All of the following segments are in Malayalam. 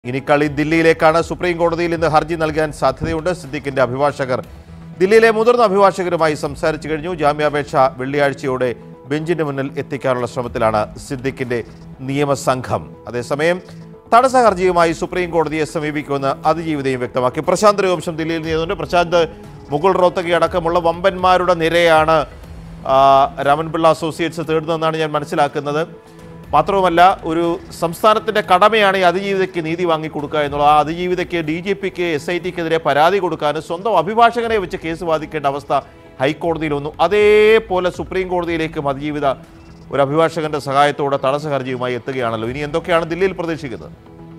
ഇനി കളി ദില്ലിയിലേക്കാണ് സുപ്രീം കോടതിയിൽ ഇന്ന് ഹർജി നൽകാൻ സാധ്യതയുണ്ട് സിദ്ദിഖിന്റെ അഭിഭാഷകർ ദില്ലിയിലെ മുതിർന്ന അഭിഭാഷകരുമായി സംസാരിച്ചു കഴിഞ്ഞു ജാമ്യാപേക്ഷ വെള്ളിയാഴ്ചയോടെ ബെഞ്ചിന് മുന്നിൽ എത്തിക്കാനുള്ള ശ്രമത്തിലാണ് സിദ്ദിഖിന്റെ നിയമസംഘം അതേസമയം തടസ്സ ഹർജിയുമായി സുപ്രീം കോടതിയെ സമീപിക്കുമെന്ന് അതിജീവിതയും വ്യക്തമാക്കി പ്രശാന്ത് രഘുവംശം ദില്ലിയിൽ നിന്നുണ്ട് പ്രശാന്ത് മുകുൾ റോത്തഗി അടക്കമുള്ള വമ്പന്മാരുടെ നിരയാണ് ആ, രാമൻപിള്ള അസോസിയേറ്റ്സ് തേടുന്നതെന്നാണ് ഞാൻ മനസ്സിലാക്കുന്നത് മാത്രവുമല്ല ഒരു സംസ്ഥാനത്തിന്റെ കടമയാണ് ഈ അതിജീവിതയ്ക്ക് നീതി വാങ്ങിക്കൊടുക്കുക എന്നുള്ളത് ആ അതിജീവിതയ്ക്ക് ഡി ജി പിക്ക് എസ് ഐ ടിക്കെതിരെ പരാതി കൊടുക്കാനും സ്വന്തം അഭിഭാഷകനെ വെച്ച് കേസ് വാദിക്കേണ്ട അവസ്ഥ ഹൈക്കോടതിയിൽ വന്നു അതേപോലെ സുപ്രീം കോടതിയിലേക്കും അതിജീവിത ഒരു അഭിഭാഷകന്റെ സഹായത്തോടെ തടസ്സ ഹർജിയുമായി എത്തുകയാണല്ലോ ഇനി എന്തൊക്കെയാണ് ദില്ലിയിൽ പ്രതീക്ഷിക്കുന്നത്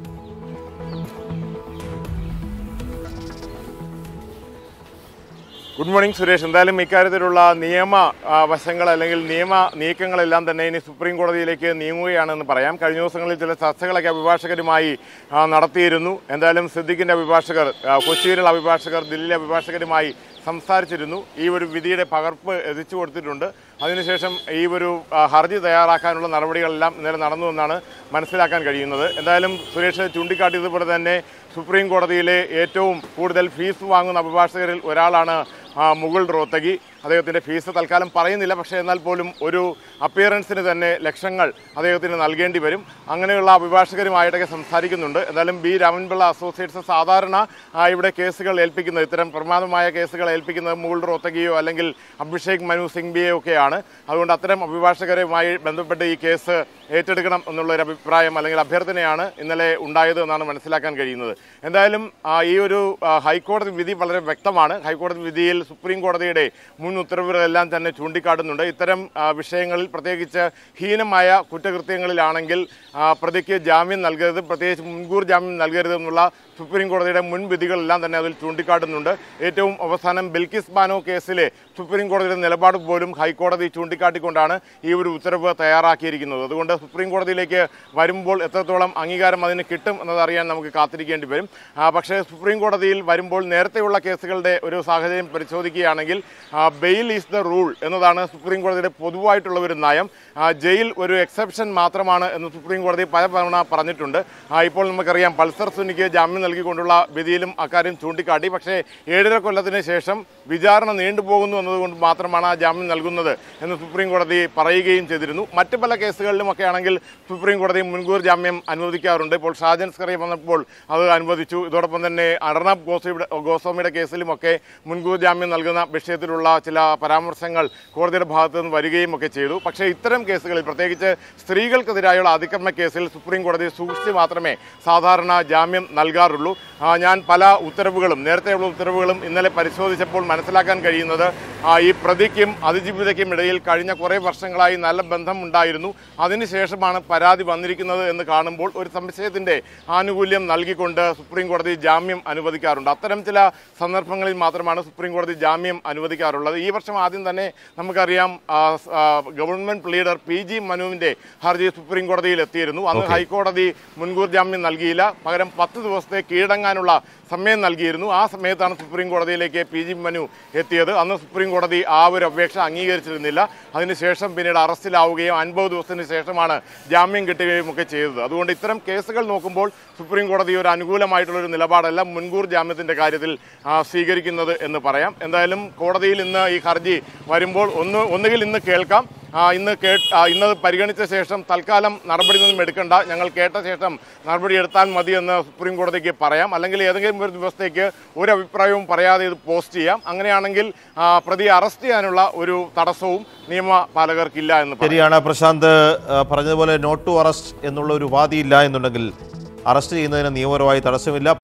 ഗുഡ് മോർണിംഗ് സുരേഷ് എന്തായാലും ഇക്കാര്യത്തിലുള്ള നിയമ ആ, വശങ്ങൾ അല്ലെങ്കിൽ നിയമ നീക്കങ്ങളെല്ലാം തന്നെ ഇനി സുപ്രീം കോടതിയിലേക്ക് നീങ്ങുകയാണെന്ന് പറയാം കഴിഞ്ഞ ദിവസങ്ങളിൽ ചില ചർച്ചകളൊക്കെ അഭിഭാഷകരുമായി ആ, നടത്തിയിരുന്നു എന്തായാലും സിദ്ദിഖിൻ്റെ അഭിഭാഷകർ ആ, കൊച്ചിയിലുള്ള അഭിഭാഷകർ ദില്ലിയിലെ അഭിഭാഷകരുമായി സംസാരിച്ചിരുന്നു ഈ ഒരു വിധിയുടെ പകർപ്പ് എത്തിച്ചു കൊടുത്തിട്ടുണ്ട് അതിനുശേഷം ഈ ഒരു ആ, ഹർജി തയ്യാറാക്കാനുള്ള നടപടികളെല്ലാം ഇന്നലെ നടന്നു എന്നാണ് മനസ്സിലാക്കാൻ കഴിയുന്നത് എന്തായാലും സുരേഷ് ചൂണ്ടിക്കാട്ടിയതുപോലെ തന്നെ സുപ്രീം കോടതിയിലെ ഏറ്റവും കൂടുതൽ ഫീസ് വാങ്ങുന്ന അഭിഭാഷകരിൽ ഒരാളാണ് ആ, മുകുൾ റോത്തഗി അദ്ദേഹത്തിൻ്റെ ഫീസ് തൽക്കാലം പറയുന്നില്ല പക്ഷേ എന്നാൽ പോലും ഒരു അപ്പിയറൻസിന് തന്നെ ലക്ഷങ്ങൾ അദ്ദേഹത്തിന് നൽകേണ്ടി വരും അങ്ങനെയുള്ള അഭിഭാഷകരുമായിട്ടൊക്കെ സംസാരിക്കുന്നുണ്ട് എന്തായാലും ബി രാമൻപിള്ള അസോസിയേറ്റ്സ് സാധാരണ ആ, ഇവിടെ കേസുകൾ ഏൽപ്പിക്കുന്നത് ഇത്തരം പ്രമാദമായ കേസുകൾ ഏൽപ്പിക്കുന്നത് മുകുൾ റോത്തഗിയോ അല്ലെങ്കിൽ അഭിഷേക് മനു സിംഗ്ബിയോ ഒക്കെയാണ് അതുകൊണ്ട് അത്തരം അഭിഭാഷകരുമായി ബന്ധപ്പെട്ട് ഈ കേസ് ഏറ്റെടുക്കണം എന്നുള്ള ഒരു അഭിപ്രായം അല്ലെങ്കിൽ അഭ്യർത്ഥനയാണ് ഇന്നലെ ഉണ്ടായത് എന്നാണ് മനസ്സിലാക്കാൻ കഴിയുന്നത് എന്തായാലും ആ, ഈ ഒരു ആ, ഹൈക്കോടതി വിധി വളരെ വ്യക്തമാണ് ഹൈക്കോടതി വിധിയിൽ സുപ്രീം കോടതിയുടെ മുൻ ഉത്തരവുകളെല്ലാം തന്നെ ചൂണ്ടിക്കാട്ടുന്നുണ്ട് ഇത്തരം ആ, വിഷയങ്ങളിൽ പ്രത്യേകിച്ച് ഹീനമായ കുറ്റകൃത്യങ്ങളിലാണെങ്കിൽ ആ, പ്രതിക്ക് ജാമ്യം നൽകരുത് പ്രത്യേകിച്ച് മുൻകൂർ ജാമ്യം നൽകരുത് എന്നുള്ള സുപ്രീം കോടതിയുടെ മുൻ വിധികളെല്ലാം തന്നെ അതിൽ ചൂണ്ടിക്കാട്ടുന്നുണ്ട് ഏറ്റവും അവസാനം ബിൽക്കിസ് ബാനോ കേസിലെ സുപ്രീം കോടതിയുടെ നിലപാട് പോലും ഹൈക്കോടതി ചൂണ്ടിക്കാട്ടിക്കൊണ്ടാണ് ഈ ഒരു ഉത്തരവ് തയ്യാറാക്കിയിരിക്കുന്നത് അതുകൊണ്ട് സുപ്രീം കോടതിയിലേക്ക് വരുമ്പോൾ എത്രത്തോളം അംഗീകാരം അതിന് കിട്ടും എന്നതറിയാൻ നമുക്ക് കാത്തിരിക്കേണ്ടി വരും ആ, പക്ഷേ സുപ്രീം കോടതിയിൽ വരുമ്പോൾ നേരത്തെയുള്ള കേസുകളുടെ ഒരു സാഹചര്യം പരിശോധിക്കുകയാണെങ്കിൽ ബെയിൽ ഈസ് ദ റൂൾ എന്നതാണ് സുപ്രീം കോടതിയുടെ പൊതുവായിട്ടുള്ള ഒരു നയം ആ, ജയിൽ ഒരു എക്സെപ്ഷൻ മാത്രമാണ് എന്ന് സുപ്രീം കോടതി പല തവണ പറഞ്ഞിട്ടുണ്ട് ആ, ഇപ്പോൾ നമുക്കറിയാം പൾസർ സുനിക്ക് ജാമ്യം നൽകിക്കൊണ്ടുള്ള വിധിയിലും അക്കാര്യം ചൂണ്ടിക്കാട്ടി പക്ഷേ ഏഴര കൊല്ലത്തിന് ശേഷം വിചാരണ നീണ്ടുപോകുന്നു എന്നതുകൊണ്ട് മാത്രമാണ് ആ ജാമ്യം നൽകുന്നത് എന്ന് സുപ്രീം കോടതി പറയുകയും ചെയ്തിരുന്നു മറ്റ് പല കേസുകളിലുമൊക്കെ ആണെങ്കിൽ സുപ്രീം കോടതി മുൻകൂർ ജാമ്യം അനുവദിക്കാറുണ്ട് ഇപ്പോൾ ഷാജൻ സ്കറിയ വന്നപ്പോൾ അത് അനുവദിച്ചു ഇതോടൊപ്പം തന്നെ അർണബ് ഗോസ്വയുടെ ഗോസ്വാമിയുടെ കേസിലുമൊക്കെ മുൻകൂർ ജാമ്യം നൽകുന്ന വിഷയത്തിലുള്ള ചില പരാമർശങ്ങൾ കോടതിയുടെ ഭാഗത്തു നിന്ന് വരികയും ഒക്കെ ചെയ്തു പക്ഷേ ഇത്തരം കേസുകളിൽ പ്രത്യേകിച്ച് സ്ത്രീകൾക്കെതിരായുള്ള അതിക്രമ കേസിൽ സുപ്രീം കോടതി സൂക്ഷിച്ച് മാത്രമേ സാധാരണ ജാമ്യം നൽകാറുള്ളൂ ആ, ഞാൻ പല ഉത്തരവുകളും നേരത്തെയുള്ള ഉത്തരവുകളും ഇന്നലെ പരിശോധിച്ചപ്പോൾ മനസ്സിലാക്കാൻ കഴിയുന്നത് ആ, ഈ പ്രതിക്കും അതിജീവിതയ്ക്കും ഇടയിൽ കഴിഞ്ഞ കുറേ വർഷങ്ങളായി നല്ല ബന്ധം ഉണ്ടായിരുന്നു അതിനുശേഷമാണ് പരാതി വന്നിരിക്കുന്നത് എന്ന് കാണുമ്പോൾ ഒരു സംശയത്തിൻ്റെ ആനുകൂല്യം നൽകിക്കൊണ്ട് സുപ്രീം കോടതി ജാമ്യം അനുവദിക്കാറുണ്ട് അത്തരം ചില സന്ദർഭങ്ങളിൽ മാത്രമാണ് സുപ്രീം കോടതി ജാമ്യം അനുവദിക്കാറുള്ളത് ഈ വർഷം ആദ്യം തന്നെ നമുക്കറിയാം ആ, സ്- ആ, ഗവൺമെന്റ് ലീഡർ പി ജി മനുവിൻ്റെ ഹർജി സുപ്രീം കോടതിയിൽ എത്തിയിരുന്നു അന്ന് Okay. ഹൈക്കോടതി മുൻകൂർ ജാമ്യം നൽകിയില്ല പകരം പത്ത് ദിവസത്തെ കീഴടങ്ങാനുള്ള സമയം നൽകിയിരുന്നു ആ സമയത്താണ് സുപ്രീം കോടതിയിലേക്ക് പി ജി മനു എത്തിയത് അന്ന് സുപ്രീം കോടതി ആ ഒരു അപേക്ഷ അംഗീകരിച്ചിരുന്നില്ല അതിനുശേഷം പിന്നീട് അറസ്റ്റിലാവുകയും അൻപത് ദിവസത്തിന് ശേഷമാണ് ജാമ്യം കിട്ടുകയും ഒക്കെ ചെയ്തത് അതുകൊണ്ട് ഇത്തരം കേസുകൾ നോക്കുമ്പോൾ സുപ്രീം കോടതി ഒരു അനുകൂലമായിട്ടുള്ള ഒരു നിലപാടല്ല മുൻകൂർ ജാമ്യത്തിന്റെ കാര്യത്തിൽ ആ, സ്വീകരിക്കുന്നത് എന്ന് പറയാം എന്തായാലും കോടതിയിൽ ഇന്ന് ഈ ഹർജി വരുമ്പോൾ ഒന്ന് ഒന്നുകിൽ ഇന്ന് കേൾക്കാം ആ, ഇന്ന് കേ ആ, ഇന്ന് പരിഗണിച്ച ശേഷം തൽക്കാലം നടപടിയൊന്നും എടുക്കണ്ട ഞങ്ങൾ കേട്ട ശേഷം നടപടി എടുത്താൽ മതി എന്ന് സുപ്രീം കോടതിക്ക് പറയാം അല്ലെങ്കിൽ ഏതെങ്കിലും ഒരു ദിവസത്തേക്ക് ഒരു അഭിപ്രായവും പറയാതെ ഇത് പോസ്റ്റ് ചെയ്യാം അങ്ങനെയാണെങ്കിൽ ആ, പ്രതിയെ അറസ്റ്റ് ചെയ്യാനുള്ള ഒരു തടസ്സവും നിയമപാലകർക്കില്ല എന്ന് പറയാം ശരിയാണ് പ്രശാന്ത് ആ, പറഞ്ഞതുപോലെ നോട്ട് ടു അറസ്റ്റ് എന്നുള്ള ഒരു ഉപാധിയില്ല എന്നുണ്ടെങ്കിൽ അറസ്റ്റ് ചെയ്യുന്നതിന് നിയമപരമായി തടസ്സമില്ല